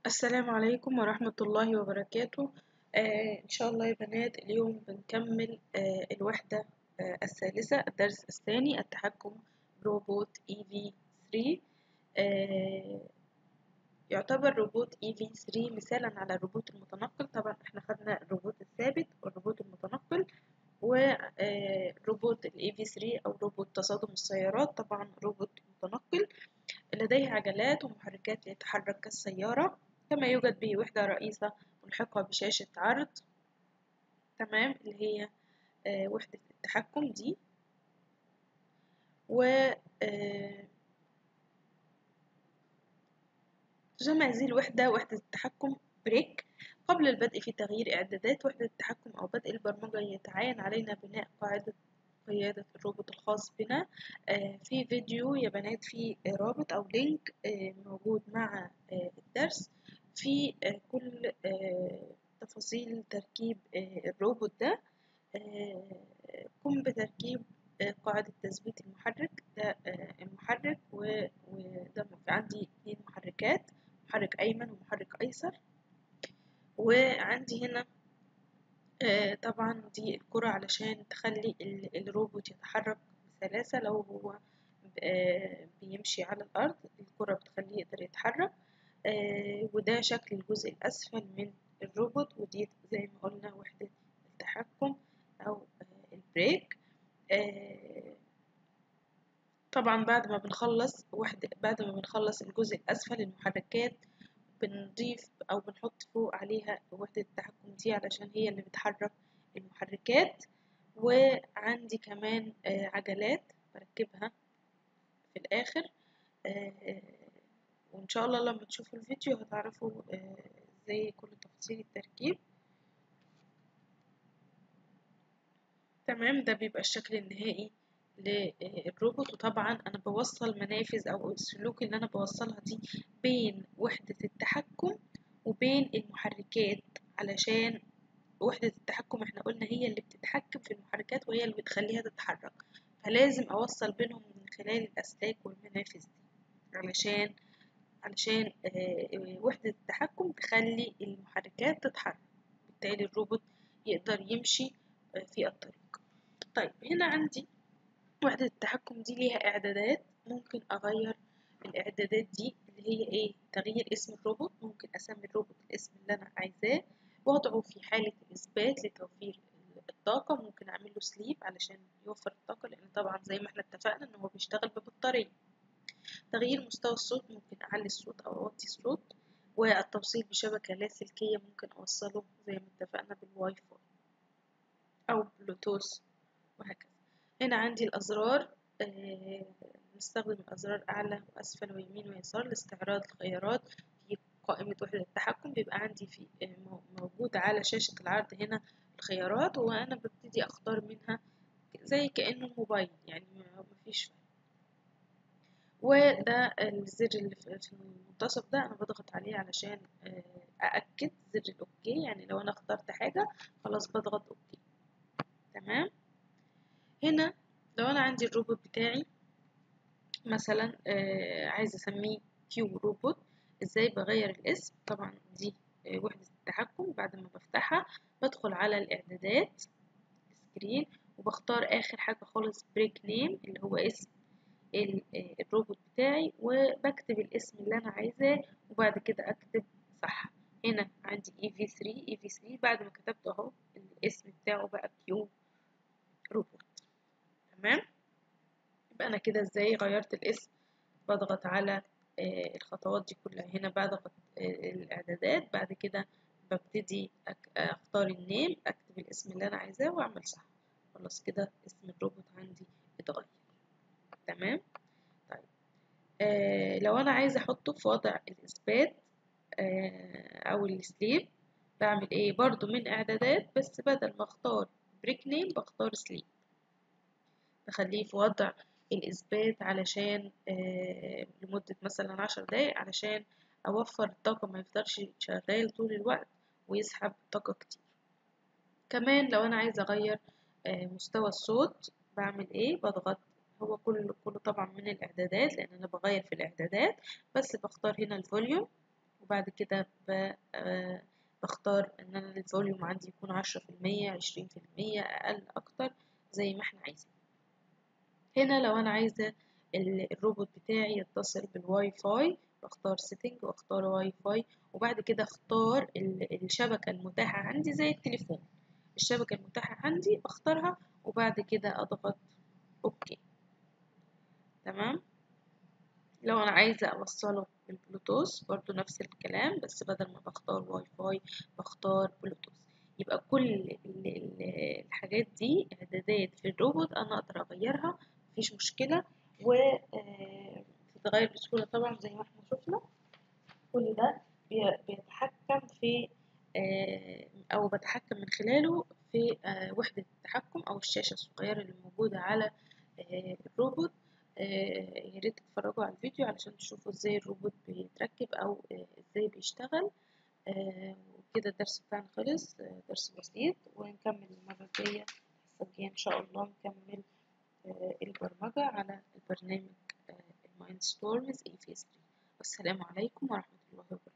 السلام عليكم ورحمة الله وبركاته آه إن شاء الله يا بنات اليوم بنكمل آه الوحدة آه الثالثة الدرس الثاني التحكم بروبوت اي في 3 آه يعتبر روبوت اي في 3 مثالا على الروبوت المتنقل طبعا احنا خدنا الروبوت الثابت والروبوت المتنقل وروبوت الاي في 3 او روبوت تصادم السيارات طبعا روبوت متنقل لديه عجلات ومحركات ليتحرك كالسيارة كما يوجد به وحدة رئيسة ملحقة بشاشة عرض تمام اللي هي آه وحدة التحكم دي و آه تسمى هذه الوحدة وحدة التحكم بريك قبل البدء في تغيير إعدادات وحدة التحكم أو بدء البرمجة يتعين علينا بناء قاعدة قيادة الروبوت الخاص بنا آه في فيديو يا بنات في رابط أو لينك آه موجود مع آه الدرس في كل تفاصيل تركيب الروبوت ده قم بتركيب قاعدة تثبيت المحرك ده المحرك وده عندي اتنين محركات محرك أيمن ومحرك أيسر وعندي هنا طبعا دي الكرة علشان تخلي الروبوت يتحرك بسلاسة لو هو بيمشي على الأرض الكرة بتخليه يقدر يتحرك آه وده شكل الجزء الأسفل من الروبوت ودي زي ما قلنا وحدة التحكم أو آه البريك آه طبعا بعد ما بنخلص وحدة بعد ما بنخلص الجزء الأسفل المحركات بنضيف أو بنحط فوق عليها وحدة التحكم دي علشان هي اللي بتحرك المحركات وعندي كمان عجلات بركبها في الآخر وإن شاء الله لما تشوفوا الفيديو هتعرفوا ازاي كل تفاصيل التركيب تمام ده بيبقى الشكل النهائي للروبوت وطبعا انا بوصل منافذ او السلوك اللي انا بوصلها دي بين وحدة التحكم وبين المحركات علشان وحدة التحكم احنا قلنا هي اللي بتتحكم في المحركات وهي اللي بتخليها تتحرك فلازم اوصل بينهم من خلال الاسلاك والمنافذ دي علشان علشان وحدة التحكم تخلي المحركات تتحرك بالتالي الروبوت يقدر يمشي في الطريق طيب هنا عندي وحدة التحكم دي ليها إعدادات ممكن أغير الإعدادات دي اللي هي إيه تغيير اسم الروبوت ممكن أسمي الروبوت الاسم اللي أنا عايزاه وأضعه في حالة الإثبات لتوفير الطاقة ممكن أعمل له سليب علشان يوفر الطاقة لأن طبعا زي ما احنا اتفقنا إن هو بيشتغل ببطارية تغيير مستوى الصوت ممكن أعلي الصوت أو أوطي الصوت والتوصيل بشبكة لاسلكية ممكن أوصله زي ما اتفقنا بالواي فاي أو بلوتوث وهكذا هنا عندي الأزرار آه نستخدم الأزرار أعلى وأسفل ويمين ويسار لاستعراض الخيارات في قائمة وحدة التحكم بيبقى عندي في آه موجود على شاشة العرض هنا الخيارات وأنا ببتدي أختار منها زي كأنه الموبايل يعني مفيش فرق وده الزر اللي في المنتصف ده انا بضغط عليه علشان ااكد زر الاوكي يعني لو انا اخترت حاجه خلاص بضغط اوكي تمام هنا لو انا عندي الروبوت بتاعي مثلا عايزه اسميه كيو روبوت ازاي بغير الاسم طبعا دي وحده التحكم بعد ما بفتحها بدخل على الاعدادات سكرين وبختار اخر حاجه خالص بريك نيم اللي هو اسم الروبوت بتاعي وبكتب الاسم اللي انا عايزاه وبعد كده اكتب صح هنا عندي اي في 3 اي في 3 بعد ما كتبت اهو الاسم بتاعه بقى كيو روبوت تمام يبقى انا كده ازاي غيرت الاسم بضغط على آه الخطوات دي كلها هنا بضغط آه الاعدادات بعد كده ببتدي اختار النيم اكتب الاسم اللي انا عايزاه واعمل صح خلاص كده اسم الروبوت عندي اتغير تمام طيب آه لو انا عايزه احطه في وضع الاثبات آه او السليب بعمل ايه برضو من اعدادات بس بدل ما اختار بريك نيم بختار سليب بخليه في وضع الاثبات علشان آه لمدة مثلا عشر دقايق علشان اوفر الطاقة ما يفضلش شغال طول الوقت ويسحب طاقة كتير كمان لو انا عايزه اغير مستوى الصوت بعمل ايه بضغط هو كله كله طبعا من الاعدادات لان انا بغير في الاعدادات بس بختار هنا الفوليوم وبعد كده بختار ان انا الفوليوم عندي يكون عشرة في المية عشرين في المية اقل اكتر زي ما احنا عايزين هنا لو انا عايزة الروبوت بتاعي يتصل بالواي فاي بختار سيتنج واختار واي فاي وبعد كده اختار الشبكة المتاحة عندي زي التليفون الشبكة المتاحة عندي بختارها وبعد كده اضغط اوكي تمام لو انا عايزة اوصله بالبلوتوث برضو نفس الكلام بس بدل ما بختار واي فاي بختار بلوتوث يبقى كل الحاجات دي اعدادات في الروبوت انا اقدر اغيرها مفيش مشكلة وتتغير بسهولة طبعا زي ما احنا شفنا كل ده بيتحكم في او بتحكم من خلاله في وحدة التحكم او الشاشة الصغيرة اللي موجودة على الروبوت يا ريت تتفرجوا على الفيديو علشان تشوفوا ازاي الروبوت بيتركب او ازاي بيشتغل وكده الدرس بتاعنا خلص درس بسيط ونكمل المرة الجاية الحصة الجاية ان شاء الله نكمل البرمجة على البرنامج المايند ستورمز اي في 3 والسلام عليكم ورحمة الله وبركاته